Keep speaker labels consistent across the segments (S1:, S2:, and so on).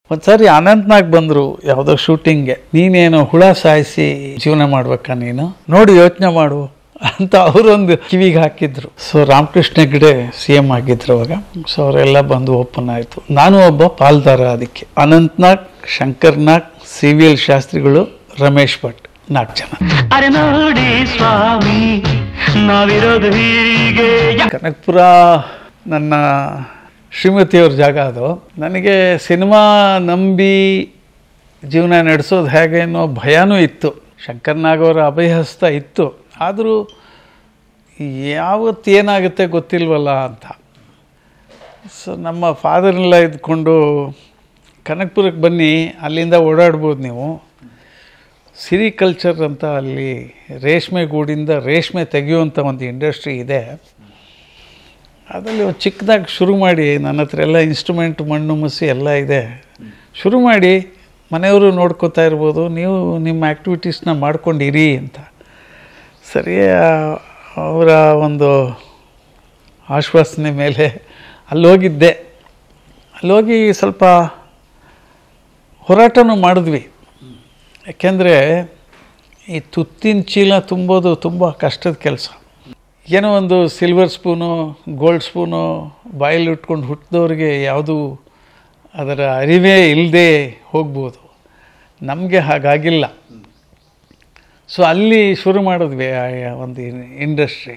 S1: ಒಂದ್ಸರಿ ಅನಂತ್ನಾಗ್ ಬಂದರು ಯಾವುದೋ ಶೂಟಿಂಗ್ಗೆ ನೀನೇನು ಹುಳ ಸಾಯಿಸಿ ಜೀವನ ಮಾಡ್ಬೇಕಾ ನೀನು ನೋಡಿ ಯೋಚನೆ ಮಾಡು ಅಂತ ಅವರೊಂದು ಕಿವಿಗೆ ಹಾಕಿದ್ರು so Ramakrishna Hegde C M ಆಗಿದ್ರು ಅವಾಗ ಸೊ ಅವರೆಲ್ಲ ಬಂದು ಓಪನ್ ಆಯಿತು ನಾನು ಒಬ್ಬ ಪಾಲ್ದಾರ ಅದಕ್ಕೆ Anantnag Shankarnag C V L ಶಾಸ್ತ್ರಿಗಳು ರಮೇಶ್ ಭಟ್ ನಾಲ್ಕು ಜನ
S2: ಅರೆ ನೋಡಿ ಸ್ವಾಮಿ ನಾವಿರೋದು ಹೀಗೆ
S1: ಕನಕಪುರ ನನ್ನ ಶ್ರೀಮತಿಯವ್ರ ಜಾಗ ಅದು ನನಗೆ ಸಿನಿಮಾ ನಂಬಿ ಜೀವನ ನಡೆಸೋದು ಹೇಗೆ ಅನ್ನೋ ಭಯನೂ ಇತ್ತು ಶಂಕರ್ನಾಗವರ ಅಭಯಹಸ್ತ ಇತ್ತು ಆದರೂ ಯಾವತ್ತು ಏನಾಗುತ್ತೆ ಗೊತ್ತಿಲ್ವಲ್ಲ ಅಂತ ಸೊ ನಮ್ಮ ಫಾದರ್ನೆಲ್ಲ ಇದ್ಕೊಂಡು ಕನಕಪುರಕ್ಕೆ ಬನ್ನಿ ಅಲ್ಲಿಂದ ಓಡಾಡ್ಬೋದು ನೀವು ಸಿರಿಕಲ್ಚರ್ ಅಂತ ಅಲ್ಲಿ ರೇಷ್ಮೆ ಗೂಡಿಂದ ರೇಷ್ಮೆ ತೆಗೆಯುವಂಥ ಒಂದು ಇಂಡಸ್ಟ್ರಿ ಇದೆ ಅದರಲ್ಲಿ ಒಂದು ಚಿಕ್ಕದಾಗಿ ಶುರು ಮಾಡಿ ನನ್ನ ಹತ್ರ ಎಲ್ಲ ಇನ್ಸ್ಟ್ರೂಮೆಂಟ್ ಮಣ್ಣು ಮುಸಿ ಎಲ್ಲ ಇದೆ ಶುರು ಮಾಡಿ ಮನೆಯವರು ನೋಡ್ಕೋತಾ ಇರ್ಬೋದು ನೀವು ನಿಮ್ಮ ಆ್ಯಕ್ಟಿವಿಟೀಸ್ನ ಮಾಡ್ಕೊಂಡಿರಿ ಅಂತ ಸರಿ ಅವರ ಒಂದು ಆಶ್ವಾಸನೆ ಮೇಲೆ ಅಲ್ಲೋಗಿದ್ದೆ ಅಲ್ಲೋಗಿ ಸ್ವಲ್ಪ ಹೋರಾಟನೂ ಮಾಡಿದ್ವಿ ಯಾಕೆಂದರೆ ಈ ತುತ್ತಿನ ಚೀಲ ತುಂಬೋದು ತುಂಬ ಕಷ್ಟದ ಕೆಲಸ ಏನೋ ಒಂದು ಸಿಲ್ವರ್ ಸ್ಪೂನು ಗೋಲ್ಡ್ ಸ್ಪೂನು ಬಾಯಲ್ಲಿ ಇಟ್ಕೊಂಡು ಹುಟ್ಟಿದವ್ರಿಗೆ ಯಾವುದು ಅದರ ಅರಿವೇ ಇಲ್ಲದೆ ಹೋಗ್ಬೋದು ನಮಗೆ ಹಾಗಾಗಿಲ್ಲ ಸೊ ಅಲ್ಲಿ ಶುರು ಮಾಡಿದ್ವಿ ಆ ಒಂದು ಇಂಡಸ್ಟ್ರಿ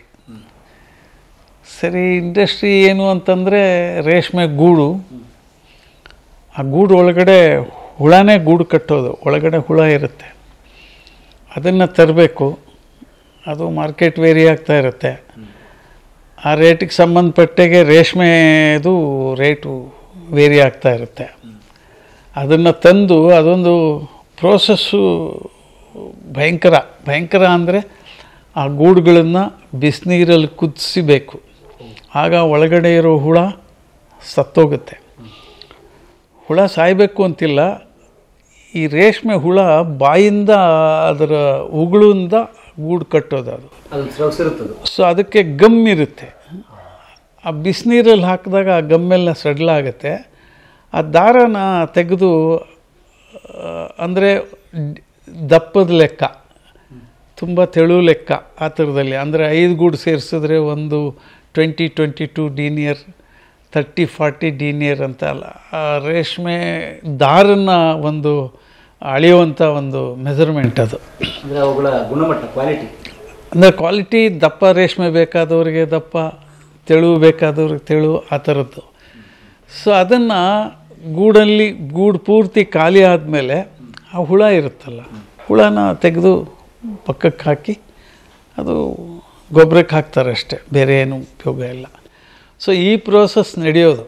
S1: ಸರಿ ಇಂಡಸ್ಟ್ರಿ ಏನು ಅಂತಂದರೆ ರೇಷ್ಮೆ ಗೂಡು ಆ ಗೂಡು ಒಳಗಡೆ ಹುಳನೇ ಗೂಡು ಕಟ್ಟೋದು ಒಳಗಡೆ ಹುಳ ಇರುತ್ತೆ ಅದನ್ನು ತರಬೇಕು ಅದು ಮಾರ್ಕೆಟ್ ವೇರಿ ಆಗ್ತಾ ಇರುತ್ತೆ ಆ ರೇಟಿಗೆ ಸಂಬಂಧಪಟ್ಟಾಗೆ ರೇಷ್ಮೆದು ರೇಟು ವೇರಿ ಆಗ್ತಾ ಇರುತ್ತೆ ಅದನ್ನು ತಂದು ಅದೊಂದು ಪ್ರೋಸೆಸ್ಸು ಭಯಂಕರ ಭಯಂಕರ ಅಂದರೆ ಆ ಗೂಡುಗಳನ್ನು ಬಿಸಿನೀರಲ್ಲಿ ಕುದಿಸಿಬೇಕು ಆಗ ಒಳಗಡೆ ಇರೋ ಹುಳ ಸತ್ತೋಗುತ್ತೆ ಹುಳ ಸಾಯಬೇಕು ಅಂತಿಲ್ಲ ಈ ರೇಷ್ಮೆ ಹುಳ ಬಾಯಿಂದ ಅದರ ಉಗುಳಿಂದ ಗೂಡು ಕಟ್ಟೋದು ಅದು
S3: ಅದು ಸ್ರವಿಸಿರುತ್ತದೆ
S1: ಸೊ ಅದಕ್ಕೆ ಗಮ್ ಇರುತ್ತೆ ಆ ಬಿಸಿನೀರಲ್ಲಿ ಹಾಕಿದಾಗ ಆ ಗಮ್ಮೆಲ್ಲ ಸಡ್ಲಾಗುತ್ತೆ ಆ ದಾರನ ತೆಗೆದು ಅಂದರೆ ದಪ್ಪದ ಲೆಕ್ಕ ತುಂಬ ತೆಳು ಲೆಕ್ಕ ಆ ಥರದಲ್ಲಿ ಅಂದರೆ ಐದು ಗೂಡು ಸೇರಿಸಿದ್ರೆ ಒಂದು ಟ್ವೆಂಟಿ ಟ್ವೆಂಟಿ ಟು ಡೀನಿಯರ್ ತರ್ಟಿ ಫಾರ್ಟಿ ಡೀನಿಯರ್ ಅಂತ ಅಲ್ಲ ಆ ರೇಷ್ಮೆ ದಾರನ್ನ ಒಂದು ಅಳೆಯುವಂಥ ಒಂದು ಮೆಜರ್ಮೆಂಟ್ ಅದು
S3: ಅಂದರೆ ಅವುಗಳ ಗುಣಮಟ್ಟ ಕ್ವಾಲಿಟಿ
S1: ಅಂದರೆ ಕ್ವಾಲಿಟಿ ದಪ್ಪ ರೇಷ್ಮೆ ಬೇಕಾದವ್ರಿಗೆ ದಪ್ಪ ತೆಳು ಬೇಕಾದವ್ರಿಗೆ ತೆಳು ಆ ಥರದ್ದು ಸೊ ಅದನ್ನು ಗೂಡಲ್ಲಿ ಗೂಡು ಪೂರ್ತಿ ಖಾಲಿ ಆದಮೇಲೆ ಆ ಹುಳ ಇರುತ್ತಲ್ಲ ಹುಳನ ತೆಗೆದು ಪಕ್ಕಕ್ಕೆ ಹಾಕಿ ಅದು ಗೊಬ್ಬರಕ್ಕೆ ಹಾಕ್ತಾರೆ ಅಷ್ಟೇ ಬೇರೆ ಏನು ಉಪಯೋಗ ಇಲ್ಲ ಸೊ ಈ ಪ್ರೋಸೆಸ್ ನಡೆಯೋದು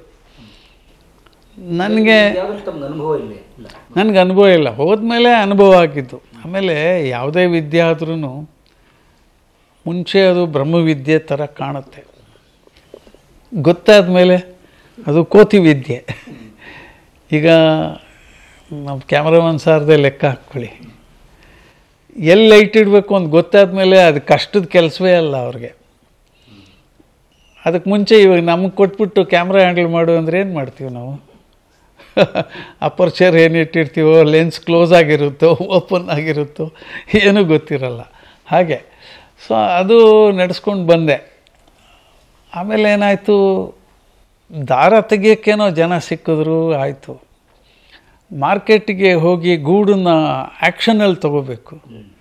S1: ನನಗೆ
S3: ಯಾವ್ದು ತಮ್ಮ ಅನುಭವ ಇಲ್ಲಿ ಇಲ್ಲ
S1: ನನಗೆ ಅನುಭವ ಇಲ್ಲ ಹೋದ್ಮೇಲೆ ಅನುಭವ ಆಗಿದ್ದು ಆಮೇಲೆ ಯಾವುದೇ ವಿದ್ಯೆ ಆದ್ರೂ ಮುಂಚೆ ಅದು ಬ್ರಹ್ಮವಿದ್ಯೆ ಥರ ಕಾಣುತ್ತೆ ಗೊತ್ತಾದ ಮೇಲೆ ಅದು ಕೋತಿ ವಿದ್ಯೆ ಈಗ ನಮ್ಮ ಕ್ಯಾಮ್ರಾಮನ್ ಸಾರ್ದೆ ಲೆಕ್ಕ ಹಾಕ್ಕೊಳ್ಳಿ ಎಲ್ಲಿ ಲೈಟ್ ಇಡಬೇಕು ಅಂತ ಗೊತ್ತಾದ ಮೇಲೆ ಅದು ಕಷ್ಟದ ಕೆಲಸವೇ ಅಲ್ಲ ಅವ್ರಿಗೆ ಅದಕ್ಕೆ ಮುಂಚೆ ಇವಾಗ ನಮಗೆ ಕೊಟ್ಬಿಟ್ಟು ಕ್ಯಾಮ್ರಾ ಹ್ಯಾಂಡಲ್ ಮಾಡು ಅಂದರೆ ಏನು ಮಾಡ್ತೀವಿ ನಾವು ಅಪರ್ಚರ್ ಏನು ಇಟ್ಟಿರ್ತೀವೋ ಲೆನ್ಸ್ ಕ್ಲೋಸ್ ಆಗಿರುತ್ತೋ ಓಪನ್ ಆಗಿರುತ್ತೋ ಏನೂ ಗೊತ್ತಿರಲ್ಲ ಹಾಗೆ ಸೊ ಅದು ನಡೆಸ್ಕೊಂಡು ಬಂದೆ ಆಮೇಲೆ ಏನಾಯಿತು ದಾರ ತೆಗಿಯೋಕ್ಕೇನೋ ಜನ ಸಿಕ್ಕಿದ್ರು ಆಯಿತು ಮಾರ್ಕೆಟಿಗೆ ಹೋಗಿ ಗೂಡನ್ನ ಆ್ಯಕ್ಷನಲ್ಲಿ ತಗೋಬೇಕು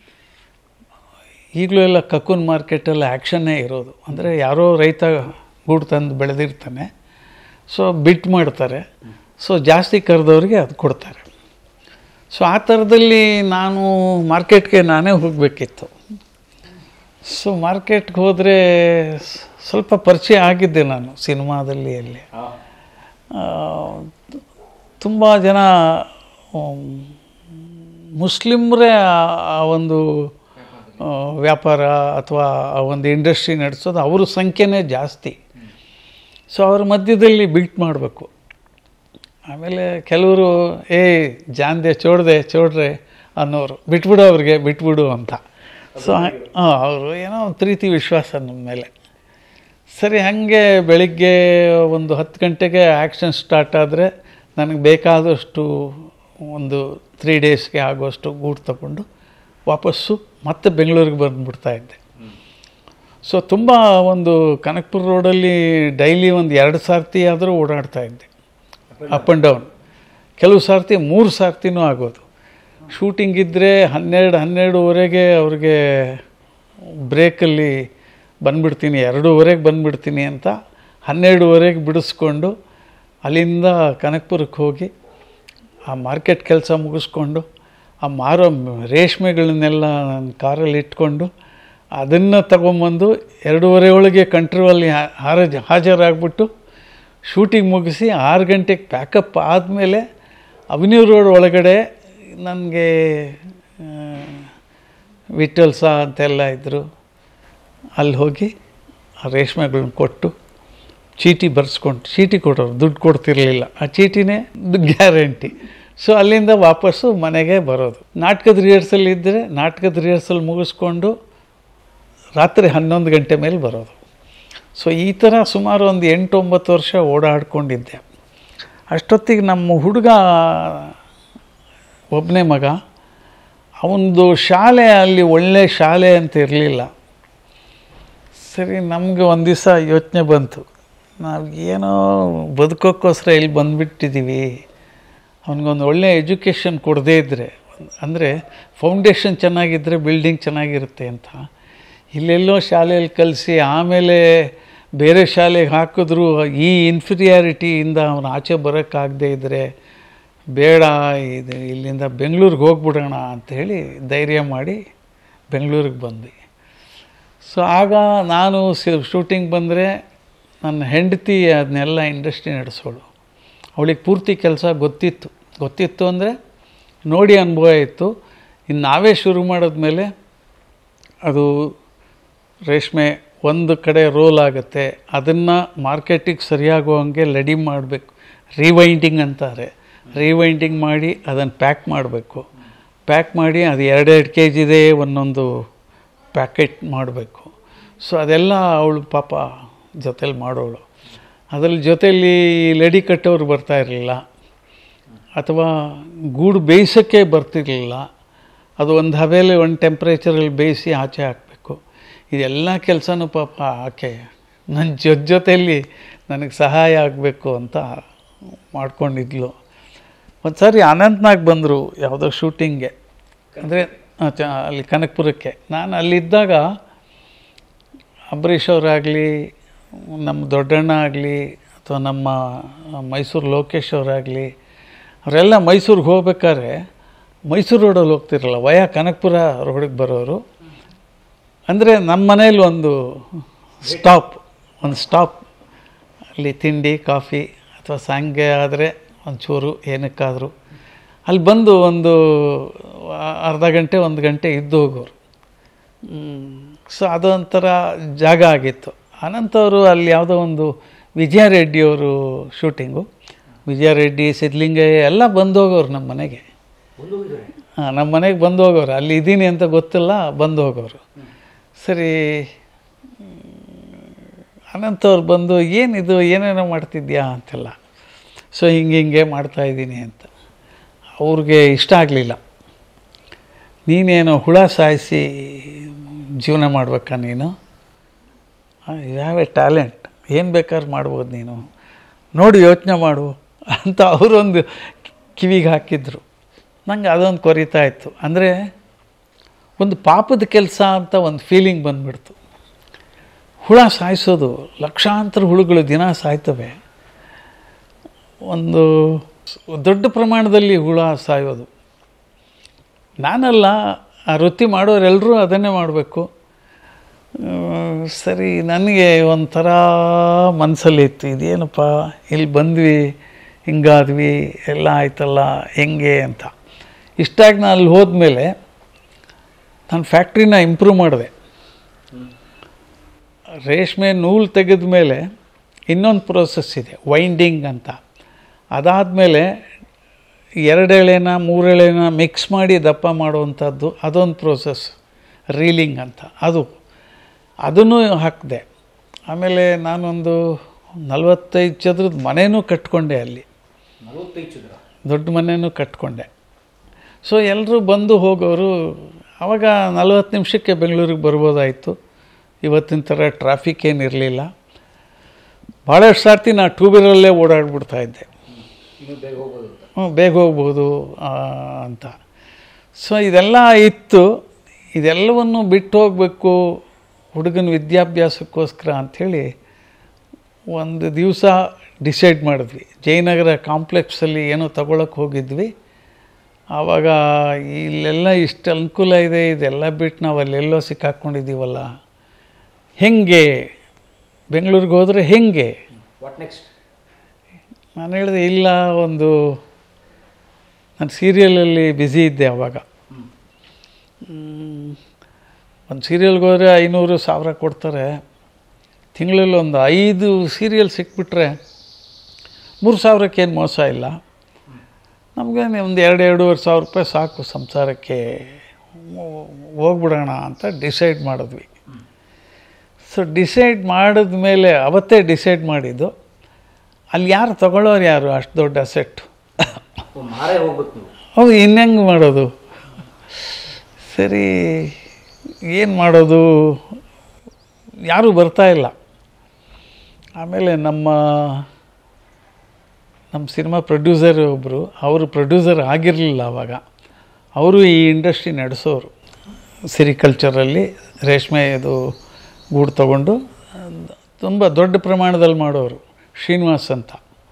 S1: ಈಗಲೂ ಎಲ್ಲ ಕಕ್ಕೂನ್ ಮಾರ್ಕೆಟಲ್ಲಿ ಆ್ಯಕ್ಷನ್ನೇ ಇರೋದು ಅಂದರೆ ಯಾರೋ ರೈತ ಗೂಡು ತಂದು ಬೆಳೆದಿರ್ತಾನೆ ಸೊ ಬಿಟ್ ಮಾಡ್ತಾರೆ ಸೊ ಜಾಸ್ತಿ ಕರೆದವ್ರಿಗೆ ಅದು ಕೊಡ್ತಾರೆ ಸೊ ಆ ಥರದಲ್ಲಿ ನಾನು ಮಾರ್ಕೆಟ್ಗೆ ನಾನೇ ಹೋಗಬೇಕಿತ್ತು ಸೊ ಮಾರ್ಕೆಟ್ಗೆ ಹೋದರೆ ಸ್ವಲ್ಪ ಪರಿಚಯ ಆಗಿದ್ದೆ ನಾನು ಸಿನಿಮಾದಲ್ಲಿ ಅಲ್ಲಿ ತುಂಬ ಜನ ಆಮ್, ಮುಸ್ಲಿಮ್ರೇ ಆ- ಆ ಒಂದು ಆ, ವ್ಯಾಪಾರ ಅಥವಾ ಆ ಒಂದು ಇಂಡಸ್ಟ್ರಿ ನಡೆಸೋದು ಅವ್ರ ಸಂಖ್ಯೆನೇ ಜಾಸ್ತಿ ಸೊ ಅವ್ರ ಮಧ್ಯದಲ್ಲಿ ಬಿಲ್ಟ್ ಮಾಡಬೇಕು ಆಮೇಲೆ ಕೆಲವರು ಏ ಜಾನ್ದೆ ಚೋಡ್ದೆ ಚೋಡ್ರೆ ಅನ್ನೋರು ಬಿಟ್ಬಿಡು ಅವ್ರಿಗೆ ಬಿಟ್ಬಿಡು ಅಂತ ಸೊ ಹಾಂ ಅವರು ಏನೋ ಒಂದು ಪ್ರೀತಿ ವಿಶ್ವಾಸ ನಮ್ಮ ಮೇಲೆ ಸರಿ ಹಾಗೆ ಬೆಳಿಗ್ಗೆ ಒಂದು ಹತ್ತು ಗಂಟೆಗೆ ಆ್ಯಕ್ಷನ್ ಸ್ಟಾರ್ಟ್ ಆದರೆ ನನಗೆ ಬೇಕಾದಷ್ಟು ಒಂದು ತ್ರೀ ಡೇಸ್ಗೆ ಆಗುವಷ್ಟು ಗೂಡು ತಗೊಂಡು ವಾಪಸ್ಸು ಮತ್ತೆ ಬೆಂಗಳೂರಿಗೆ ಬಂದುಬಿಡ್ತಾ ಇದ್ದೆ ಸೊ ತುಂಬ ಒಂದು ಕನಕಪುರ ರೋಡಲ್ಲಿ ಡೈಲಿ ಒಂದು ಎರಡು ಸಾರ್ತಿ ಆದರೂ ಓಡಾಡ್ತಾ ಇದ್ದೆ ಅಪ್ ಆ್ಯಂಡ್ ಡೌನ್ ಕೆಲವು ಸಾರ್ತಿ ಮೂರು ಸಾರ್ತಿನೂ ಆಗೋದು ಶೂಟಿಂಗ್ ಇದ್ದರೆ ಹನ್ನೆರಡು ಹನ್ನೆರಡುವರೆಗೆ ಅವ್ರಿಗೆ ಬ್ರೇಕಲ್ಲಿ ಬಂದ್ಬಿಡ್ತೀನಿ ಎರಡೂವರೆಗೆ ಬಂದ್ಬಿಡ್ತೀನಿ ಅಂತ ಹನ್ನೆರಡುವರೆಗೆ ಬಿಡಿಸ್ಕೊಂಡು ಅಲ್ಲಿಂದ ಕನಕಪುರಕ್ಕೆ ಹೋಗಿ ಆ ಮಾರ್ಕೆಟ್ ಕೆಲಸ ಮುಗಿಸ್ಕೊಂಡು ಆ ಮಾರೋ ರೇಷ್ಮೆಗಳನ್ನೆಲ್ಲ ನನ್ನ ಕಾರಲ್ಲಿ ಇಟ್ಕೊಂಡು ಅದನ್ನು ತಗೊಂಬಂದು ಎರಡೂವರೆ ಒಳಗೆ ಕಂಟ್ರೋಲಲ್ಲಿ ಹಾರಜ್ ಹಾಜರಾಗ್ಬಿಟ್ಟು ಶೂಟಿಂಗ್ ಮುಗಿಸಿ ಆರು ಗಂಟೆಗೆ ಪ್ಯಾಕಪ್ ಆದಮೇಲೆ ಅವೆನ್ಯೂ ರೋಡ್ ಒಳಗಡೆ ನನಗೆ ವಿಠಲ್ಸ ಅಂತೆಲ್ಲ ಇದ್ದರು ಅಲ್ಲಿ ಹೋಗಿ ಆ ರೇಷ್ಮೆಗಳನ್ನ ಕೊಟ್ಟು ಚೀಟಿ ಬರ್ಸ್ಕೊಂಡು ಚೀಟಿ ಕೊಡೋರು ದುಡ್ಡು ಕೊಡ್ತಿರ್ಲಿಲ್ಲ ಆ ಚೀಟಿನೇ ಗ್ಯಾರಂಟಿ ಸೊ ಅಲ್ಲಿಂದ ವಾಪಸ್ಸು ಮನೆಗೆ ಬರೋದು ನಾಟಕದ ರಿಹರ್ಸಲ್ ಇದ್ದರೆ ನಾಟಕದ ರಿಹರ್ಸಲ್ ಮುಗಿಸ್ಕೊಂಡು ರಾತ್ರಿ ಹನ್ನೊಂದು ಗಂಟೆ ಮೇಲೆ ಬರೋದು ಸೊ ಈ ಥರ ಸುಮಾರು ಒಂದು ಎಂಟು ಒಂಬತ್ತು ವರ್ಷ ಓಡಾಡ್ಕೊಂಡಿದ್ದೆ ಅಷ್ಟೊತ್ತಿಗೆ ನಮ್ಮ ಹುಡುಗ ಒಬ್ಬನೇ ಮಗ ಅವನದು ಶಾಲೆ ಅಲ್ಲಿ ಒಳ್ಳೆ ಶಾಲೆ ಅಂತ ಇರಲಿಲ್ಲ ಸರಿ ನಮಗೆ ಒಂದು ದಿವಸ ಯೋಚನೆ ಬಂತು ನಾವು ಏನೋ ಬದುಕೋಕ್ಕೋಸ್ಕರ ಇಲ್ಲಿ ಬಂದುಬಿಟ್ಟಿದ್ದೀವಿ ಅವನಿಗೊಂದು ಒಳ್ಳೆ ಎಜುಕೇಷನ್ ಕೊಡದೇ ಇದ್ದರೆ ಅಂದರೆ ಫೌಂಡೇಶನ್ ಚೆನ್ನಾಗಿದ್ದರೆ ಬಿಲ್ಡಿಂಗ್ ಚೆನ್ನಾಗಿರುತ್ತೆ ಅಂತ ಇಲ್ಲೆಲ್ಲೋ ಶಾಲೆಯಲ್ಲಿ ಕಲಿಸಿ ಆಮೇಲೆ ಬೇರೆ ಶಾಲೆಗೆ ಹಾಕಿದ್ರು ಈ ಇನ್ಫೀರಿಯಾರಿಟಿಯಿಂದ ಅವನು ಆಚೆ ಬರೋಕ್ಕಾಗದೇ ಇದ್ದರೆ ಬೇಡ ಇದು ಇಲ್ಲಿಂದ ಬೆಂಗಳೂರಿಗೆ ಹೋಗ್ಬಿಡೋಣ ಅಂಥೇಳಿ ಧೈರ್ಯ ಮಾಡಿ ಬೆಂಗಳೂರಿಗೆ ಬಂದ್ವಿ ಸೊ ಆಗ ನಾನು ಶೂಟಿಂಗ್ ಬಂದರೆ ನನ್ನ ಹೆಂಡತಿ ಅದನ್ನೆಲ್ಲ ಇಂಡಸ್ಟ್ರಿ ನಡೆಸೋಳು ಅವಳಿಗೆ ಪೂರ್ತಿ ಕೆಲಸ ಗೊತ್ತಿತ್ತು ಗೊತ್ತಿತ್ತು ಅಂದರೆ ನೋಡಿ ಅನುಭವ ಇತ್ತು ಇನ್ನು ನಾವೇ ಶುರು ಮಾಡಿದ್ಮೇಲೆ ಅದು ರೇಷ್ಮೆ ಒಂದು ಕಡೆ ರೋಲ್ ಆಗುತ್ತೆ ಅದನ್ನು ಮಾರ್ಕೆಟಿಗೆ ಸರಿಯಾಗುವಂಗೆ ರೆಡಿ ಮಾಡಬೇಕು ರಿವೈಂಡಿಂಗ್ ಅಂತಾರೆ ರಿವೈಂಡಿಂಗ್ ಮಾಡಿ ಅದನ್ನು ಪ್ಯಾಕ್ ಮಾಡಬೇಕು ಪ್ಯಾಕ್ ಮಾಡಿ ಅದು ಎರಡೆರಡು ಕೆ ಜಿದೇ ಒಂದೊಂದು ಪ್ಯಾಕೆಟ್ ಮಾಡಬೇಕು ಸೊ ಅದೆಲ್ಲ ಅವಳು ಪಾಪ ಜೊತೇಲಿ ಮಾಡೋಳು ಅದರಲ್ಲಿ ಜೊತೆಯಲ್ಲಿ ಲೆಡಿ ಕಟ್ಟೋರು ಬರ್ತಾ ಇರಲಿಲ್ಲ ಅಥವಾ ಗೂಡು ಬೇಯಿಸೋಕ್ಕೆ ಬರ್ತಿರಲಿಲ್ಲ ಅದು ಒಂದು ಹವೆಯಲ್ಲಿ ಒಂದು ಟೆಂಪ್ರೇಚರಲ್ಲಿ ಬೇಯಿಸಿ ಆಚೆ ಹಾಕಬೇಕು ಇದೆಲ್ಲ ಕೆಲಸನೂ ಪಾಪ ಆಕೆ ನನ್ನ ಜೊತೆ ಜೊತೆಯಲ್ಲಿ ನನಗೆ ಸಹಾಯ ಆಗಬೇಕು ಅಂತ ಮಾಡ್ಕೊಂಡಿದ್ಲು ಒಂದು ಸಾರಿ ಅನಂತ್ನಾಗ್ ಬಂದರು ಯಾವುದೋ ಶೂಟಿಂಗ್ಗೆ ಅಂದರೆ ಅಲ್ಲಿ ಕನಕಪುರಕ್ಕೆ ನಾನು ಅಲ್ಲಿದ್ದಾಗ ಅಂಬರೀಷ್ ಅವರಾಗಲಿ ನಮ್ಮ ದೊಡ್ಡಣ್ಣ ಆಗಲಿ ಅಥವಾ ನಮ್ಮ ಮೈಸೂರು ಲೋಕೇಶ್ ಅವರಾಗಲಿ ಅವರೆಲ್ಲ ಮೈಸೂರಿಗೆ ಹೋಗ್ಬೇಕಾದ್ರೆ ಮೈಸೂರು ರೋಡಲ್ಲಿ ಹೋಗ್ತಿರಲ್ಲ ವಯ ಕನಕಪುರ ರೋಡಿಗೆ ಬರೋರು ಅಂದರೆ ನಮ್ಮ ಮನೇಲಿ ಒಂದು ಸ್ಟಾಪ್ ಒಂದು ಸ್ಟಾಪ್ ಅಲ್ಲಿ ತಿಂಡಿ ಕಾಫಿ ಅಥವಾ ಸಾಯಂಗೆ ಆದರೆ ಒಂಚೂರು ಏನಕ್ಕಾದರೂ ಅಲ್ಲಿ ಬಂದು ಒಂದು ಆ- ಅರ್ಧ ಗಂಟೆ ಒಂದು ಗಂಟೆ ಇದ್ದು ಹೋಗೋರು ಸೊ ಅದೊಂಥರ ಜಾಗ ಆಗಿತ್ತು ಅನಂತವರು ಅಲ್ಲಿ ಯಾವುದೋ ಒಂದು ವಿಜಯ ರೆಡ್ಡಿಯವರು ಶೂಟಿಂಗು ವಿಜಯ ರೆಡ್ಡಿ ಸಿದ್ಲಿಂಗಯ್ಯ ಎಲ್ಲ ಬಂದು ಹೋಗೋರು ನಮ್ಮ ಮನೆಗೆ ಹಾಂ ನಮ್ಮ ಮನೆಗೆ ಬಂದು ಹೋಗೋರು ಅಲ್ಲಿ ಇದ್ದೀನಿ ಅಂತ ಗೊತ್ತಿಲ್ಲ ಬಂದು ಹೋಗೋರು ಸರಿ ಅನಂತವ್ರು ಬಂದು ಏನಿದು ಏನೇನೋ ಮಾಡ್ತಿದ್ಯಾ ಅಂತೆಲ್ಲ ಸೊ ಹಿಂಗೆ ಹಿಂಗೆ ಮಾಡ್ತಾಯಿದ್ದೀನಿ ಅಂತ ಅವ್ರಿಗೆ ಇಷ್ಟ ಆಗಲಿಲ್ಲ ನೀನೇನು ಹುಳ ಸಾಯಿಸಿ ಜೀವನ ಮಾಡ್ಬೇಕಾ ನೀನು ಯಾವ ಟ್ಯಾಲೆಂಟ್ ಏನು ಬೇಕಾದ್ರೂ ಮಾಡ್ಬೋದು ನೀನು ನೋಡಿ ಯೋಚನೆ ಮಾಡು ಅಂತ ಅವರೊಂದು ಕಿವಿಗೆ ಹಾಕಿದ್ರು ನಂಗೆ ಅದೊಂದು ಕೊರಿತಾ ಇತ್ತು ಅಂದರೆ ಒಂದು ಪಾಪದ ಕೆಲಸ ಅಂತ ಒಂದು ಫೀಲಿಂಗ್ ಬಂದ್ಬಿಡ್ತು ಹುಳ ಸಾಯಿಸೋದು ಲಕ್ಷಾಂತರ ಹುಳುಗಳು ದಿನ ಸಾಯ್ತವೆ ಒಂದು ದೊಡ್ಡ ಪ್ರಮಾಣದಲ್ಲಿ ಹುಳ ಸಾಯೋದು ನಾನಲ್ಲ ಆ ವೃತ್ತಿ ಮಾಡೋರೆಲ್ಲರೂ ಅದನ್ನೇ ಮಾಡಬೇಕು ಸರಿ ನನಗೆ ಒಂಥರ ಮನಸ್ಸಲ್ಲಿ ಇತ್ತು ಇದೇನಪ್ಪ ಇಲ್ಲಿ ಬಂದ್ವಿ ಹಿಂಗಾದ್ವಿ ಎಲ್ಲ ಆಯ್ತಲ್ಲ ಹೆಂಗೆ ಅಂತ ಇಷ್ಟಾಗಿ ನಾನು ಅಲ್ಲಿ ಹೋದ್ಮೇಲೆ ನಾನು ಫ್ಯಾಕ್ಟ್ರಿನ ಇಂಪ್ರೂವ್ ಮಾಡಿದೆ ರೇಷ್ಮೆ ನೂಲು ತೆಗೆದ ಮೇಲೆ ಇನ್ನೊಂದು ಪ್ರೋಸೆಸ್ ಇದೆ ವೈಂಡಿಂಗ್ ಅಂತ ಅದಾದಮೇಲೆ ಎರಡೆಳೆನ ಮೂರೆಳೆನ ಮಿಕ್ಸ್ ಮಾಡಿ ದಪ್ಪ ಮಾಡುವಂಥದ್ದು ಅದೊಂದು ಪ್ರೋಸೆಸ್ ರೀಲಿಂಗ್ ಅಂತ ಅದು ಅದನ್ನು ಹಾಕಿದೆ ಆಮೇಲೆ ನಾನೊಂದು ನಲವತ್ತೈದು ಚದ್ರದ ಮನೆಯೂ ಕಟ್ಕೊಂಡೆ ಅಲ್ಲಿ
S3: ನಲವತ್ತೈದು ಚದರ
S1: ದೊಡ್ಡ ಮನೆಯೂ ಕಟ್ಕೊಂಡೆ ಸೊ ಎಲ್ಲರೂ ಬಂದು ಹೋಗೋರು ಆವಾಗ ನಲ್ವತ್ತು ನಿಮಿಷಕ್ಕೆ ಬೆಂಗಳೂರಿಗೆ ಬರ್ಬೋದಾಯಿತು ಇವತ್ತಿನ ಥರ ಟ್ರಾಫಿಕ್ ಏನಿರಲಿಲ್ಲ ಭಾಳಷ್ಟು ಸರ್ತಿ ನಾ ಟೂ ವೀಲರಲ್ಲೇ ಓಡಾಡ್ಬಿಡ್ತಾ ಇದ್ದೆ
S3: ಇನ್ನೂ ಬೇಗ ಹೋಗ್ಬೋದು ಅಂತ
S1: ಹ್ಞೂ ಬೇಗ ಹೋಗ್ಬೋದು ಆ, ಅಂತ ಸೊ ಇದೆಲ್ಲ ಇತ್ತು ಇದೆಲ್ಲವನ್ನು ಬಿಟ್ಟು ಹೋಗಬೇಕು ಹುಡುಗನ ವಿದ್ಯಾಭ್ಯಾಸಕ್ಕೋಸ್ಕರ ಅಂಥೇಳಿ ಒಂದು ದಿವಸ ಡಿಸೈಡ್ ಮಾಡಿದ್ವಿ ಜಯನಗರ ಕಾಂಪ್ಲೆಕ್ಸಲ್ಲಿ ಏನೋ ತಗೊಳಕ್ಕೆ ಹೋಗಿದ್ವಿ ಆವಾಗ ಇಲ್ಲೆಲ್ಲ ಇಷ್ಟು ಅನುಕೂಲ ಇದೆ ಇದೆಲ್ಲ ಬಿಟ್ಟು ನಾವು ಅಲ್ಲೆಲ್ಲೋ ಸಿಕ್ಕಾಕ್ಕೊಂಡಿದ್ದೀವಲ್ಲ ಹೆಂಗೆ ಬೆಂಗಳೂರಿಗೆ ಹೋದರೆ ಹೆಂಗೆ
S3: ವಾಟ್ ನೆಕ್ಸ್ಟ್
S1: ನಾನು ಹೇಳಿದೆ ಇಲ್ಲ ಒಂದು ನಾನು ಸೀರಿಯಲಲ್ಲಿ ಬ್ಯುಸಿ ಇದ್ದೆ ಆವಾಗ ಒಂದು ಸೀರಿಯಲ್ಗೆ ಹೋದರೆ ಐನೂರು ಸಾವಿರ ಕೊಡ್ತಾರೆ ತಿಂಗಳಲ್ಲಿ ಒಂದು ಐದು ಸೀರಿಯಲ್ ಸಿಕ್ಬಿಟ್ರೆ ಮೂರು ಸಾವಿರಕ್ಕೇನು ಮೋಸ ಇಲ್ಲ ನಮಗೆ ಒಂದು ಎರಡು ಎರಡೂವರೆ ಸಾವಿರ ರೂಪಾಯಿ ಸಾಕು ಸಂಸಾರಕ್ಕೆ ಹೋ- ಹೋಗ್ಬಿಡೋಣ ಅಂತ ಡಿಸೈಡ್ ಮಾಡಿದ್ವಿ ಸೊ ಡಿಸೈಡ್ ಮಾಡಿದ ಮೇಲೆ ಅವತ್ತೇ ಡಿಸೈಡ್ ಮಾಡಿದ್ದು ಅಲ್ಲಿ ಯಾರು ತಗೊಳ್ಳೋರು ಯಾರು ಅಷ್ಟು ದೊಡ್ಡ ಅಸೆಟ್ಟು
S3: ಮಾರೇ ಹೋಗ್ಬೇಕು ನೀವು
S1: ಹೌದು ಇನ್ನೆಂಗೆ ಮಾಡೋದು ಸರಿ ಏನು ಮಾಡೋದು ಯಾರೂ ಬರ್ತಾ ಇಲ್ಲ ಆಮೇಲೆ ನಮ್ಮ ನಮ್ಮ ಸಿನಿಮಾ ಪ್ರೊಡ್ಯೂಸರ್ ಒಬ್ಬರು ಅವರು ಪ್ರೊಡ್ಯೂಸರ್ ಆಗಿರಲಿಲ್ಲ ಆವಾಗ ಅವರು ಈ ಇಂಡಸ್ಟ್ರಿ ನಡೆಸೋರು ಸಿರಿಕಲ್ಚರಲ್ಲಿ ರೇಷ್ಮೆ ಇದು ಗೂಡು ತಗೊಂಡು ತುಂಬ ದೊಡ್ಡ ಪ್ರಮಾಣದಲ್ಲಿ ಮಾಡೋರು ಶ್ರೀನಿವಾಸ್ ಅಂತ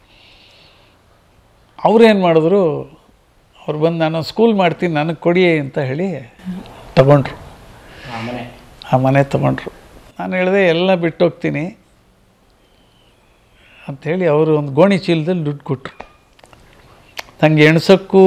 S1: ಅವ್ರೇನು ಮಾಡಿದ್ರು ಅವ್ರು ಬಂದು ನಾನು ಸ್ಕೂಲ್ ಮಾಡ್ತೀನಿ ನನಗೆ ಕೊಡಿ ಅಂತ ಹೇಳಿ ತಗೊಂಡ್ರು
S3: ಆ ಮನೆ
S1: ಆ ಮನೆ ತಗೊಂಡ್ರು ನಾನು ಹೇಳಿದೆ ಎಲ್ಲ ಬಿಟ್ಟೋಗ್ತೀನಿ ಅಂಥೇಳಿ ಅವರು ಒಂದು ಗೋಣಿ ಚೀಲದಲ್ಲಿ ದುಡ್ಡು ಕೊಟ್ಟರು ನನಗೆ ಎಣ್ಸೋಕ್ಕೂ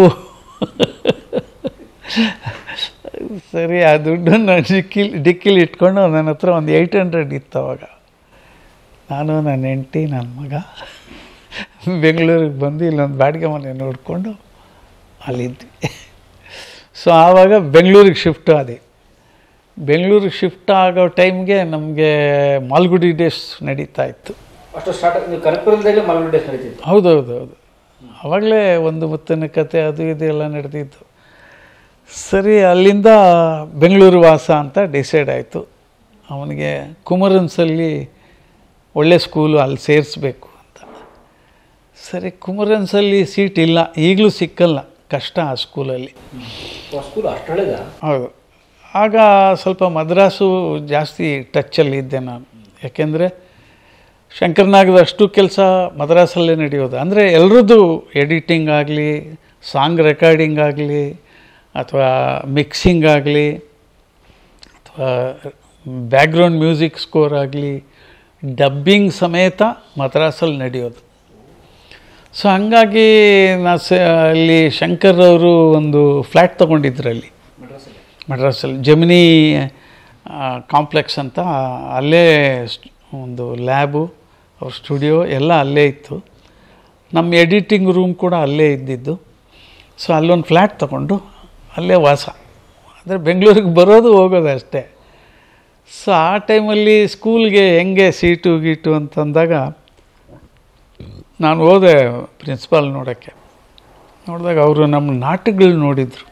S1: ಸರಿ ಆ ದುಡ್ಡನ್ನು ಡಿಕ್ಕಿಲಿ ಡಿಕ್ಕಿಲಿ ಇಟ್ಕೊಂಡು ನನ್ನ ಹತ್ರ ಒಂದು ಏಯ್ಟ್ ಹಂಡ್ರೆಡ್ ಇತ್ತು ಅವಾಗ ನಾನು ನನ್ನ ಹೆಂಡತಿ ನನ್ನ ಮಗ ಬೆಂಗಳೂರಿಗೆ ಬಂದು ಇಲ್ಲೊಂದು ಬಾಡಿಗೆ ಮನೆ ನೋಡಿಕೊಂಡು ಅಲ್ಲಿದ್ವಿ ಸೊ ಆವಾಗ ಬೆಂಗಳೂರಿಗೆ ಶಿಫ್ಟ್ ಆದೆ ಬೆಂಗಳೂರಿಗೆ ಶಿಫ್ಟ್ ಆಗೋ ಟೈಮ್ಗೆ ನಮಗೆ ಮಾಲ್ಗುಡಿ ಡೇಸ್ ನಡೀತಾ ಇತ್ತು
S3: ಅಷ್ಟು ಸ್ಟಾರ್ಟ್ ನೀವು ಕನಕಪುರದಲ್ಲೇ ಮಲ್ನಾಡು ಡೇಸ್ ನಡೀತಿತ್ತು
S1: ಹೌದೌದು ಹೌದು ಆವಾಗಲೇ ಒಂದು ಮುತ್ತಿನ ಕತೆ ಅದು ಇದು ಎಲ್ಲ ನಡೆದಿತ್ತು ಸರಿ ಅಲ್ಲಿಂದ ಬೆಂಗಳೂರು ವಾಸ ಅಂತ ಡಿಸೈಡ್ ಆಯಿತು ಅವನಿಗೆ ಕುಮರನ್ಸಲ್ಲಿ ಒಳ್ಳೆ ಸ್ಕೂಲು ಅಲ್ಲಿ ಸೇರಿಸ್ಬೇಕು ಅಂತ ಸರಿ ಕುಮರನ್ಸಲ್ಲಿ ಸೀಟ್ ಇಲ್ಲ ಈಗಲೂ ಸಿಕ್ಕಲ್ಲ ಕಷ್ಟ ಆ ಸ್ಕೂಲಲ್ಲಿ
S3: ಸ್ಕೂಲ್ ಅಷ್ಟು ಹಳೆದ
S1: ಹೌದು ಆಗ ಸ್ವಲ್ಪ ಮದ್ರಾಸು ಜಾಸ್ತಿ ಟಚ್ಚಲ್ಲಿ ಇದ್ದೆ ನಾನು ಯಾಕೆಂದರೆ ಶಂಕರ್ನಾಗದ ಅಷ್ಟು ಕೆಲಸ ಮದ್ರಾಸಲ್ಲೇ ನಡೆಯೋದು ಅಂದರೆ ಎಲ್ರದ್ದು ಎಡಿಟಿಂಗ್ ಆಗಲಿ ಸಾಂಗ್ ರೆಕಾರ್ಡಿಂಗ್ ಆಗಲಿ ಅಥವಾ ಮಿಕ್ಸಿಂಗ್ ಆಗಲಿ ಅಥವಾ ಬ್ಯಾಕ್ಗ್ರೌಂಡ್ ಮ್ಯೂಸಿಕ್ ಸ್ಕೋರ್ ಆಗಲಿ ಡಬ್ಬಿಂಗ್ ಸಮೇತ ಮದ್ರಾಸಲ್ಲಿ ನಡೆಯೋದು ಸೊ ಹಂಗಾಗಿ ನಾ ಸ ಅಲ್ಲಿ ಶಂಕರ್ ಅವರು ಒಂದು ಫ್ಲ್ಯಾಟ್ ತೊಗೊಂಡಿದ್ರು ಅಲ್ಲಿ
S3: ಮಡ್ರಾಸಲ್ಲಿ
S1: ಮಡ್ರಾಸಲ್ಲಿ ಜಮಿನಿ ಕಾಂಪ್ಲೆಕ್ಸ್ ಅಂತ ಅಲ್ಲೇ ಸ್ಟ್- ಒಂದು ಲ್ಯಾಬು ಅವ್ರ ಸ್ಟುಡಿಯೋ ಎಲ್ಲ ಅಲ್ಲೇ ಇತ್ತು ನಮ್ಮ ಎಡಿಟಿಂಗ್ ರೂಮ್ ಕೂಡ ಅಲ್ಲೇ ಇದ್ದಿದ್ದು ಸೊ ಅಲ್ಲೊಂದು ಫ್ಲ್ಯಾಟ್ ತಗೊಂಡು ಅಲ್ಲೇ ವಾಸ ಅಂದರೆ ಬೆಂಗಳೂರಿಗೆ ಬರೋದು ಹೋಗೋದು ಅಷ್ಟೇ ಸೊ ಆ ಟೈಮಲ್ಲಿ ಸ್ಕೂಲ್ಗೆ ಹೆಂಗೆ ಸೀಟು ಗೀಟು ಅಂತಂದಾಗ ನಾನು ಹೋದೆ ಪ್ರಿನ್ಸಿಪಾಲ್ ನೋಡೋಕ್ಕೆ ನೋಡಿದಾಗ ಅವರು ನಮ್ಮ ನಾಟಕಗಳು ನೋಡಿದರು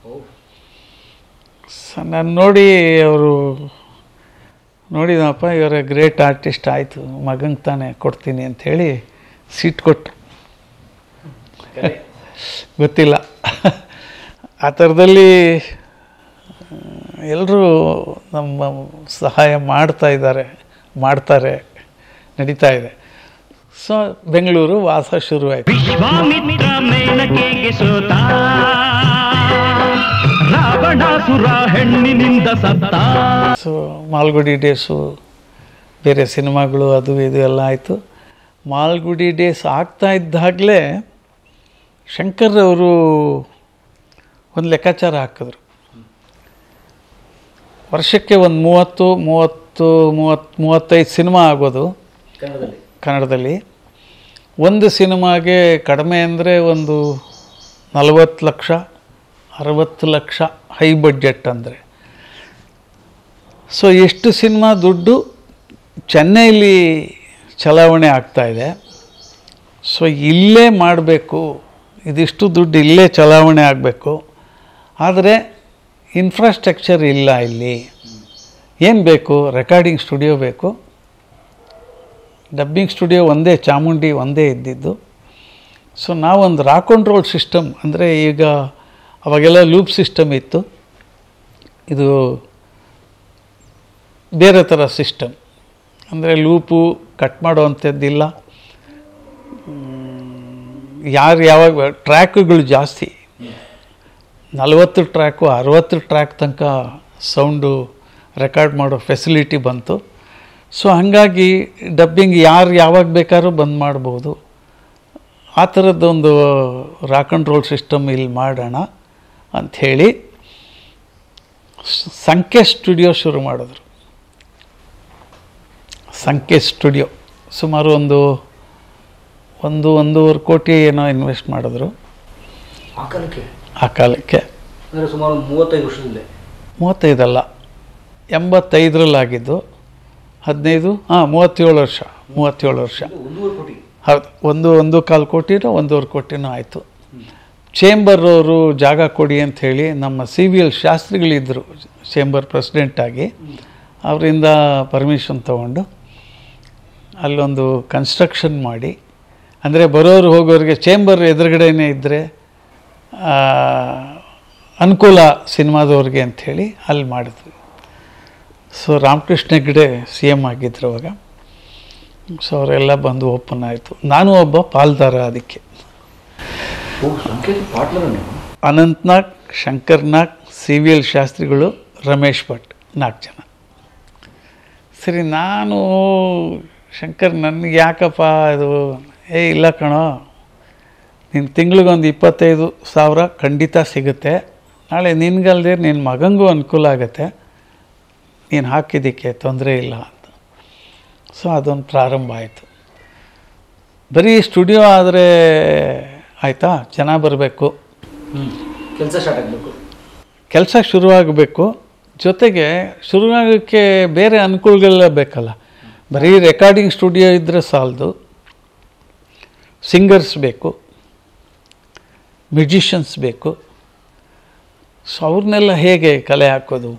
S1: ಸ ನಾನು ನೋಡಿ ಅವರು ನೋಡಿದಪ್ಪ ಇವರ ಗ್ರೇಟ್ ಆರ್ಟಿಸ್ಟ್ ಆಯಿತು ಮಗಂಗೆ ತಾನೇ ಕೊಡ್ತೀನಿ ಅಂಥೇಳಿ ಸೀಟ್ ಕೊಟ್ಟು ಗೊತ್ತಿಲ್ಲ ಆ ಥರದಲ್ಲಿ ಎಲ್ಲರೂ ನಮ್ಮ ಸಹಾಯ ಮಾಡ್ತಾ ಇದ್ದಾರೆ ಮಾಡ್ತಾರೆ ನಡೀತಾ ಇದೆ ಸೊ ಬೆಂಗಳೂರು ವಾಸ ಶುರುವಾಯಿತು
S2: ವಿಶ್ವಾಮಿತ್ರ ಮೇನಕೆಗೆ ಸೋತ ರಾವಣಾಸುರ ಹೆಣ್ಣಿನಿಂದ ಸತ್ತ
S1: ಸೊ ಮಾಲ್ಗುಡಿ ಡೇಸು ಬೇರೆ ಸಿನಿಮಾಗಳು ಅದು ಇದು ಎಲ್ಲ ಆಯಿತು ಮಾಲ್ಗುಡಿ ಡೇಸ್ ಆಗ್ತಾ ಇದ್ದಾಗಲೇ ಶಂಕರ್ ಅವರು ಒಂದು ಲೆಕ್ಕಾಚಾರ ಹಾಕಿದ್ರು ವರ್ಷಕ್ಕೆ ಒಂದು ಮೂವತ್ತು ಮೂವತ್ತು ಮೂವತ್ತು ಮೂವತ್ತೈದು ಸಿನಿಮಾ ಆಗೋದು
S3: ಕನ್ನಡದಲ್ಲಿ
S1: ಕನ್ನಡದಲ್ಲಿ ಒಂದು ಸಿನಿಮಾಗೆ ಕಡಿಮೆ ಅಂದರೆ ಒಂದು ನಲವತ್ತು ಲಕ್ಷ ಅರವತ್ತು ಲಕ್ಷ ಹೈ ಬಡ್ಜೆಟ್ ಅಂದರೆ ಸೊ ಎಷ್ಟು ಸಿನಿಮಾ ದುಡ್ಡು ಚೆನ್ನೈಲಿ ಚಲಾವಣೆ ಆಗ್ತಾ ಇದೆ ಸೊ ಇಲ್ಲೇ ಮಾಡಬೇಕು ಇದಿಷ್ಟು ದುಡ್ಡು ಇಲ್ಲೇ ಚಲಾವಣೆ ಆಗಬೇಕು ಆದರೆ ಇನ್ಫ್ರಾಸ್ಟ್ರಕ್ಚರ್ ಇಲ್ಲ ಇಲ್ಲಿ ಏನು ಬೇಕು ರೆಕಾರ್ಡಿಂಗ್ ಸ್ಟುಡಿಯೋ ಬೇಕು ಡಬ್ಬಿಂಗ್ ಸ್ಟುಡಿಯೋ ಒಂದೇ ಚಾಮುಂಡಿ ಒಂದೇ ಇದ್ದಿದ್ದು ಸೊ ನಾವೊಂದು ರಾ ಕಂಟ್ರೋಲ್ ಸಿಸ್ಟಮ್ ಅಂದರೆ ಈಗ ಅವಾಗೆಲ್ಲ ಲೂಪ್ ಸಿಸ್ಟಮ್ ಇತ್ತು ಇದು ಬೇರೆ ಥರ ಸಿಸ್ಟಮ್ ಅಂದರೆ ಲೂಪು ಕಟ್ ಮಾಡೋವಂಥದ್ದಿಲ್ಲ ಯಾರು ಯಾವಾಗ ಟ್ರ್ಯಾಕ್ಗಳು ಜಾಸ್ತಿ ನಲವತ್ತು ಟ್ರ್ಯಾಕು ಅರವತ್ತು ಟ್ರ್ಯಾಕ್ ತನಕ ಸೌಂಡು ರೆಕಾರ್ಡ್ ಮಾಡೋ ಫೆಸಿಲಿಟಿ ಬಂತು ಸೊ ಹಾಗಾಗಿ ಡಬ್ಬಿಂಗ್ ಯಾರು ಯಾವಾಗ ಬೇಕಾದ್ರೂ ಬಂದ್ ಮಾಡ್ಬೋದು ಆ ಥರದ್ದೊಂದು ರಾ ಕಂಟ್ರೋಲ್ ಸಿಸ್ಟಮ್ ಇಲ್ಲಿ ಮಾಡೋಣ ಅಂಥೇಳಿ ಸಂಖ್ಯೆ ಸ್ಟುಡಿಯೋ ಶುರು ಮಾಡಿದ್ರು ಸಂಖ್ಯೆ ಸ್ಟುಡಿಯೋ ಸುಮಾರು ಒಂದು ಒಂದು ಒಂದೂವರೆ ಕೋಟಿ ಏನೋ ಇನ್ವೆಸ್ಟ್ ಮಾಡಿದ್ರು
S3: ಆ ಕಾಲಕ್ಕೆ
S1: ಆ ಕಾಲಕ್ಕೆ
S3: ಅಂದರೆ ಸುಮಾರು ಒಂದು ಮೂವತ್ತೈದು ವರ್ಷದಲ್ಲೇ
S1: ಮೂವತ್ತೈದಲ್ಲ ಎಂಬತ್ತೈದರಲ್ಲಾಗಿದ್ದು ಹದಿನೈದು ಹಾಂ ಮೂವತ್ತೇಳು ವರ್ಷ ಮೂವತ್ತೇಳು ವರ್ಷ
S3: ಇದು ಒಂದೂವರೆ ಕೋಟಿ
S1: ಹೌದು ಒಂದು ಒಂದು ಕಾಲು ಕೋಟಿನೋ ಒಂದೂವರೆ ಕೋಟಿನೋ ಆಯಿತು ಚೇಂಬರ್ ಅವರು ಜಾಗ ಕೊಡಿ ಅಂತ ಹೇಳಿ ನಮ್ಮ ಸಿ ವಿ ಎಲ್ ಶಾಸ್ತ್ರಿಗಳಿದ್ದರು ಚೇಂಬರ್ ಪ್ರೆಸಿಡೆಂಟಾಗಿ ಅವರಿಂದ ಪರ್ಮಿಷನ್ ತೊಗೊಂಡು ಅಲ್ಲೊಂದು ಕನ್ಸ್ಟ್ರಕ್ಷನ್ ಮಾಡಿ ಅಂದರೆ ಬರೋರು ಹೋಗೋರಿಗೆ ಚೇಂಬರ್ ಎದುರುಗಡೆನೇ ಇದ್ದರೆ ಅನುಕೂಲ ಸಿನಿಮಾದವ್ರಿಗೆ ಅಂಥೇಳಿ ಅಲ್ಲಿ ಮಾಡಿದ್ವಿ so Ramakrishna Hegde C M ಆಗಿದ್ರು ಅವಾಗ ಸೊ ಅವರೆಲ್ಲ ಬಂದು ಓಪನ್ ಆಯಿತು ನಾನು ಒಬ್ಬ ಪಾಲ್ದಾರ ಅದಕ್ಕೆ
S3: ಓ ಸಂಕೇತ ಪಾರ್ಟ್ನರ್ ನೀವು
S1: Anantnag Shankarnag C V L ಶಾಸ್ತ್ರಿಗಳು ರಮೇಶ್ ಭಟ್ ನಾಲ್ಕು ಜನ ಸರಿ ನಾನು ಶಂಕರ್ ನನಗೆ ಯಾಕಪ್ಪ ಇದು ಏ ಇಲ್ಲ ಕಣೋ ನಿನ್ನ ತಿಂಗಳಿಗೊಂದು ಇಪ್ಪತ್ತೈದು ಸಾವಿರ ಖಂಡಿತ ಸಿಗುತ್ತೆ ನಾಳೆ ನಿನ್ಗಲ್ದೆ ನಿನ್ನ ಮಗಂಗೂ ಅನುಕೂಲ ಆಗುತ್ತೆ ನೀನು ಹಾಕಿದ್ದಕ್ಕೆ ತೊಂದರೆ ಇಲ್ಲ ಅಂತ ಸೊ ಅದೊಂದು ಪ್ರಾರಂಭ ಆಯಿತು ಬರೀ ಸ್ಟುಡಿಯೋ ಆದರೆ ಆಯಿತಾ ಜನ ಬರಬೇಕು
S3: ಹ್ಞೂ ಕೆಲಸ ಸ್ಟಾರ್ಟ್ ಆಗಬೇಕು
S1: ಕೆಲಸ ಶುರುವಾಗಬೇಕು ಜೊತೆಗೆ ಶುರುವಾಗೋಕ್ಕೆ ಬೇರೆ ಅನುಕೂಲಗಳೆಲ್ಲ ಬೇಕಲ್ಲ ಬರೀ ರೆಕಾರ್ಡಿಂಗ್ ಸ್ಟುಡಿಯೋ ಇದ್ದರೆ ಸಾಲದು ಸಿಂಗರ್ಸ್ ಬೇಕು ಮ್ಯೂಜಿಷಿಯನ್ಸ್ ಬೇಕು ಸೊ ಅವ್ರನ್ನೆಲ್ಲ ಹೇಗೆ ಕಲೆ ಹಾಕೋದು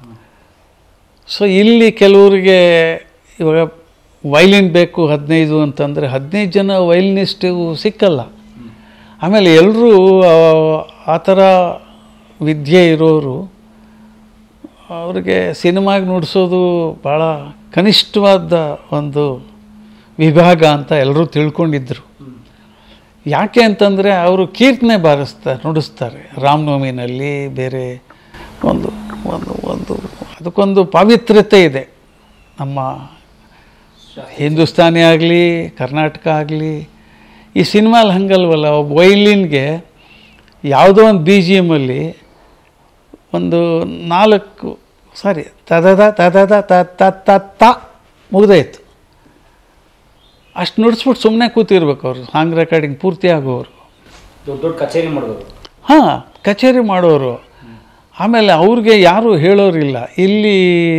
S1: ಸೊ ಇಲ್ಲಿ ಕೆಲವರಿಗೆ ಇವಾಗ ವೈಲಿನ್ ಬೇಕು ಹದಿನೈದು ಅಂತಂದರೆ ಹದಿನೈದು ಜನ ವೈಲಿನಿಸ್ಟು ಸಿಕ್ಕಲ್ಲ ಆಮೇಲೆ ಎಲ್ಲರೂ ಆ ಥರ ವಿದ್ಯೆ ಇರೋರು ಅವ್ರಿಗೆ ಸಿನಿಮಾಗೆ ನುಡಿಸೋದು ಭಾಳ ಕನಿಷ್ಠವಾದ ಒಂದು ವಿಭಾಗ ಅಂತ ಎಲ್ಲರೂ ತಿಳ್ಕೊಂಡಿದ್ರು ಯಾಕೆ ಅಂತಂದರೆ ಅವರು ಕೀರ್ತನೆ ಬಾರಿಸ್ತಾರೆ ನುಡಿಸ್ತಾರೆ ರಾಮನವಮಿನಲ್ಲಿ ಬೇರೆ ಒಂದು ಒಂದು ಒಂದು ಅದಕ್ಕೊಂದು ಪಾವಿತ್ರ್ಯತೆ ಇದೆ ನಮ್ಮ ಹಿಂದೂಸ್ತಾನಿ ಆಗಲಿ ಕರ್ನಾಟಕ ಆಗಲಿ ಈ ಸಿನಿಮಾಲಿ ಹಂಗಲ್ವಲ್ಲ ಒಬ್ಬ ವೈಲಿನ್ಗೆ ಯಾವುದೋ ಒಂದು ಬಿ ಜಿ ಎಮ್ಮಲ್ಲಿ ಒಂದು ನಾಲ್ಕು ಸಾರಿ ತದದ ತದದ ತ ತ ತ ತ ಮುಗ್ದಾಯ್ತು ಅಷ್ಟು ನುಡಿಸ್ಬಿಟ್ಟು ಸುಮ್ಮನೆ ಕೂತಿರ್ಬೇಕು ಅವರು ಸಾಂಗ್ ರೆಕಾರ್ಡಿಂಗ್ ಪೂರ್ತಿ ಆಗೋರು
S3: ದೊಡ್ಡ ದೊಡ್ಡ ಕಚೇರಿ ಮಾಡೋದು
S1: ಹಾಂ ಕಚೇರಿ ಮಾಡೋರು ಆಮೇಲೆ ಅವ್ರಿಗೆ ಯಾರೂ ಹೇಳೋರಿಲ್ಲ ಇಲ್ಲಿ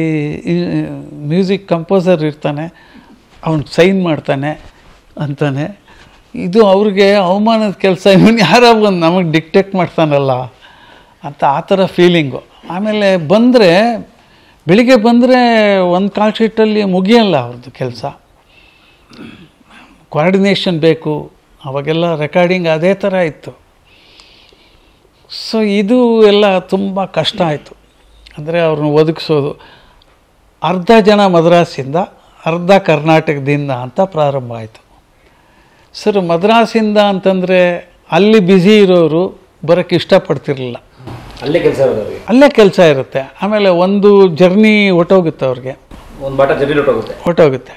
S1: ಮ್ಯೂಸಿಕ್ ಕಂಪೋಸರ್ ಇರ್ತಾನೆ ಅವನು ಸೈನ್ ಮಾಡ್ತಾನೆ ಅಂತಾನೆ ಇದು ಅವ್ರಿಗೆ ಅವಮಾನದ ಕೆಲಸ ಇವನು ಯಾರೋ ಒಂದು ನಮಗೆ ಡಿಕ್ಟೇಟ್ ಮಾಡ್ತಾನಲ್ಲ ಅಂತ ಆ ಥರ ಫೀಲಿಂಗು ಆಮೇಲೆ ಬಂದರೆ ಬೆಳಿಗ್ಗೆ ಬಂದರೆ ಒಂದು ಕಾಲ್ ಶೀಟಲ್ಲಿ ಮುಗಿಯಲ್ಲ ಅವ್ರದ್ದು ಕೆಲಸ ಕೋಆರ್ಡಿನೇಷನ್ ಬೇಕು ಅವಾಗೆಲ್ಲ ರೆಕಾರ್ಡಿಂಗ್ ಅದೇ ಥರ ಇತ್ತು ಸೊ ಇದು ಎಲ್ಲ ತುಂಬ ಕಷ್ಟ ಆಯಿತು ಅಂದರೆ ಅವ್ರನ್ನ ಒದಗಿಸೋದು ಅರ್ಧ ಜನ ಮದ್ರಾಸಿಂದ ಅರ್ಧ ಕರ್ನಾಟಕದಿಂದ ಅಂತ ಪ್ರಾರಂಭ ಆಯಿತು ಸರ್ ಮದ್ರಾಸಿಂದ ಅಂತಂದರೆ ಅಲ್ಲಿ ಬ್ಯುಸಿ ಇರೋರು ಬರೋಕ್ಕೆ ಇಷ್ಟಪಡ್ತಿರ್ಲಿಲ್ಲ
S3: ಅಲ್ಲೇ ಕೆಲಸ ಇರೋದು ಅವ್ರಿಗೆ
S1: ಅಲ್ಲೇ ಕೆಲಸ ಇರುತ್ತೆ ಆಮೇಲೆ ಒಂದು ಜರ್ನಿ ಹೊಟ್ಟೋಗುತ್ತೆ ಅವ್ರಿಗೆ
S3: ಒಂದು ಬಾಟ ಜರ್ನಿ ಹೋಗುತ್ತೆ
S1: ಹೊಟ್ಟೋಗುತ್ತೆ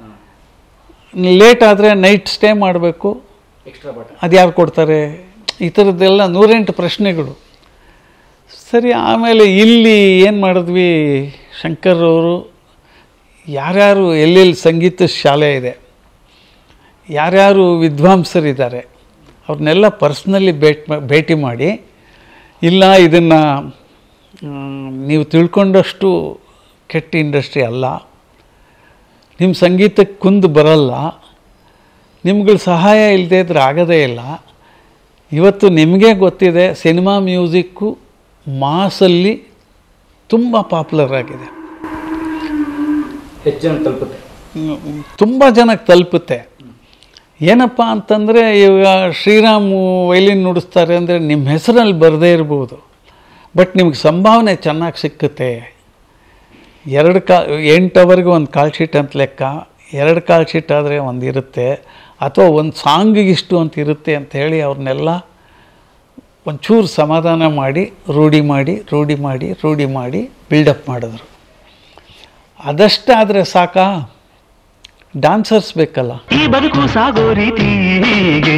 S1: ಲೇಟ್ ಆದರೆ ನೈಟ್ ಸ್ಟೇ ಮಾಡಬೇಕು
S3: ಎಕ್ಸ್ಟ್ರಾ ಬಾಟ
S1: ಅದು ಯಾರು ಕೊಡ್ತಾರೆ ಈ ಥರದ್ದೆಲ್ಲ ನೂರೆಂಟು ಪ್ರಶ್ನೆಗಳು ಸರಿ ಆಮೇಲೆ ಇಲ್ಲಿ ಏನು ಮಾಡಿದ್ವಿ ಶಂಕರ್ ಅವರು ಯಾರ್ಯಾರು ಎಲ್ಲೆಲ್ಲಿ ಸಂಗೀತ ಶಾಲೆ ಇದೆ ಯಾರ್ಯಾರು ವಿದ್ವಾಂಸರಿದ್ದಾರೆ ಅವ್ರನ್ನೆಲ್ಲ ಪರ್ಸ್ನಲಿ ಭೇಟ್ ಭೇಟಿ ಮಾಡಿ ಇಲ್ಲ ಇದನ್ನು ನೀವು ತಿಳ್ಕೊಂಡಷ್ಟು ಕೆಟ್ಟ ಇಂಡಸ್ಟ್ರಿ ಅಲ್ಲ ನಿಮ್ಮ ಸಂಗೀತಕ್ಕೆ ಕುಂದು ಬರಲ್ಲ ನಿಮ್ಗಳ ಸಹಾಯ ಇಲ್ಲದೆ ಇದ್ರೆ ಆಗೋದೇ ಇಲ್ಲ ಇವತ್ತು ನಿಮಗೆ ಗೊತ್ತಿದೆ ಸಿನಿಮಾ ಮ್ಯೂಸಿಕ್ಕು ಮಾಸಲ್ಲಿ ತುಂಬ ಪಾಪ್ಯುಲರ್ ಆಗಿದೆ
S3: ಹೆಚ್ಚು ಜನ ತಲುಪುತ್ತೆ
S1: ತುಂಬ ಜನಕ್ಕೆ ತಲುಪುತ್ತೆ ಏನಪ್ಪ ಅಂತಂದರೆ ಇವಾಗ ಶ್ರೀರಾಮ್ ವೈಲಿನ್ ನುಡಿಸ್ತಾರೆ ಅಂದರೆ ನಿಮ್ಮ ಹೆಸರಲ್ಲಿ ಬರದೇ ಇರ್ಬೋದು ಬಟ್ ನಿಮ್ಗೆ ಸಂಭಾವನೆ ಚೆನ್ನಾಗಿ ಸಿಕ್ಕುತ್ತೆ ಎರಡು ಕಾ ಎಂಟು ಅವರ್ಗೆ ಒಂದು ಕಾಲ್ ಶೀಟ್ ಅಂತ ಲೆಕ್ಕ ಎರಡು ಕಾಲ್ ಶೀಟ್ ಆದರೆ ಒಂದು ಇರುತ್ತೆ ಅಥವಾ ಒಂದು ಸಾಂಗಿಗೆ ಇಷ್ಟು ಅಂತ ಇರುತ್ತೆ ಅಂತ ಹೇಳಿ ಅವ್ರನ್ನೆಲ್ಲ ಒಂಚೂರು ಸಮಾಧಾನ ಮಾಡಿ ರೂಢಿ ಮಾಡಿ ರೂಢಿ ಮಾಡಿ ರೂಢಿ ಮಾಡಿ ಬಿಲ್ಡಪ್ ಮಾಡಿದ್ರು ಅದಷ್ಟಾದರೆ ಸಾಕಾ ಡಾನ್ಸರ್ಸ್ ಬೇಕಲ್ಲ
S2: ಈ ಬದುಕು ಸಾಗೋ ರೀತಿ ಹೀಗೆ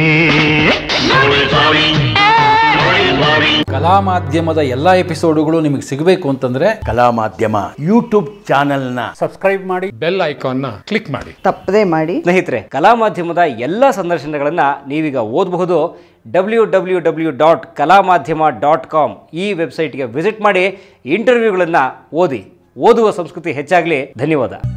S4: ಕಲಾ ಮಾಧ್ಯಮದ ಎಲ್ಲ ಎಪಿಸೋಡುಗಳು ನಿಮಗೆ ಸಿಗಬೇಕು ಅಂತಂದ್ರೆ
S5: ಕಲಾ ಮಾಧ್ಯಮ ಯೂಟ್ಯೂಬ್ ಚಾನೆಲ್ನ
S6: ಬೆಲ್ ಐಕಾನ್ನ ಕ್ಲಿಕ್ ಮಾಡಿ
S7: ತಪ್ಪದೇ ಮಾಡಿ
S3: ಸ್ನೇಹಿತರೆ ಕಲಾ ಮಾಧ್ಯಮದ ಎಲ್ಲ ಸಂದರ್ಶನಗಳನ್ನು ನೀವೀಗ ಓದಬಹುದು ಡಬ್ಲ್ಯೂ ಡಬ್ಲ್ಯೂ ಡಬ್ಲ್ಯೂ ಡಾಟ್ ಕಲಾ ಮಾಧ್ಯಮ ಡಾಟ್ ಕಾಮ್ ಈ ವೆಬ್ಸೈಟ್ಗೆ ವಿಸಿಟ್ ಮಾಡಿ ಇಂಟರ್ವ್ಯೂಗಳನ್ನು ಓದಿ ಓದುವ ಸಂಸ್ಕೃತಿ ಹೆಚ್ಚಾಗಲಿ ಧನ್ಯವಾದ